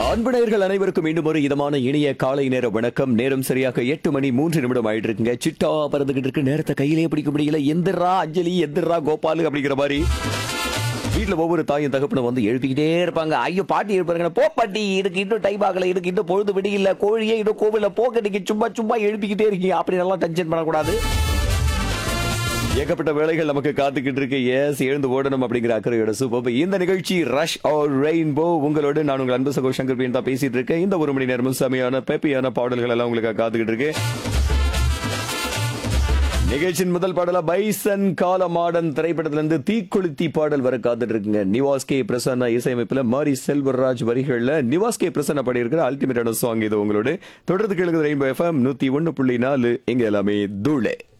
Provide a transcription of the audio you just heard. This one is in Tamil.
அன்புடையர்கள் அனைவருக்கும் மீண்டும் ஒரு இதமான இனிய காலை நேர வணக்கம் நேரம் சரியாக எட்டு மணி மூன்று நிமிடம் ஆயிட்டு இருக்குங்க சிட்டா பறந்துகிட்டு இருக்கு நேரத்தை கையிலே பிடிக்க முடியல எந்திரா அஞ்சலி எந்திரா கோபாலு அப்படிங்கிற மாதிரி வீட்டுல ஒவ்வொரு தாயும் தகப்பனும் வந்து எழுப்பிக்கிட்டே இருப்பாங்க ஐயோ பாட்டி எழுப்பாங்க போ பாட்டி இதுக்கு இன்னும் டைம் ஆகல இதுக்கு இன்னும் பொழுது விடியல கோழியே இன்னும் கோவில போக நீங்க சும்மா சும்மா எழுப்பிக்கிட்டே இருக்கீங்க அப்படி நல்லா டென்ஷன் பண்ணக்கூடாது ஏகப்பட்ட வேலைகள் நமக்கு காத்துக்கிட்டு இருக்கு எஸ் எழுந்து ஓடணும் அப்படிங்கிற அக்கறையோட சூப்பர் இந்த நிகழ்ச்சி ரஷ் ஆர் ரெயின்போ உங்களோட நான் உங்கள் அன்பு சகோ சங்கர் பிரியன் தான் பேசிட்டு இருக்கேன் இந்த ஒரு மணி நேரமும் செமையான பெப்பியான பாடல்கள் எல்லாம் உங்களுக்கு காத்துக்கிட்டு இருக்கு நிகழ்ச்சியின் முதல் பாடலா பைசன் காலமாடன் திரைப்படத்திலிருந்து தீக்குளித்தி பாடல் வர காத்துட்டு இருக்குங்க நிவாஸ் கே பிரசன்னா இசையமைப்புல மாரி செல்வராஜ் வரிகள்ல நிவாஸ் கே பிரசன்னா பாடியிருக்கிற அல்டிமேட்டான சாங் இது உங்களோட தொடர்ந்து கேளுங்க ரெயின்போ எஃப்எம் நூத்தி ஒன்னு புள்ளி நாலு எங்க எல்லாமே தூளே